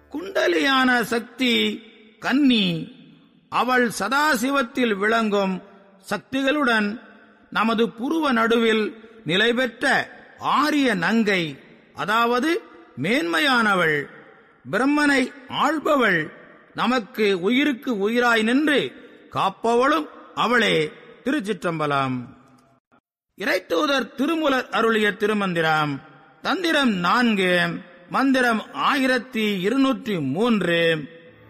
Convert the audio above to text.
குண்டலியான சக்தி கன்னி அவள் சதாசிவத்தில் விளங்கும் சக்திகளுடன் நமது புருவ நடுவில் நிலை பெற்ற ஆரிய நங்கை அதாவது மேன்மையானவள் பிரம்மனை ஆள்பவள் நமக்கு உயிருக்கு உயிராய் நின்று காப்பவளும் அவளே திருச்சிற்றம்பலம் இறைத்தூதர் திருமுலர் அருளிய திருமந்திரம் தந்திரம் நான்கு மந்திரம் ஆயிரத்தி இருநூற்றி மூன்று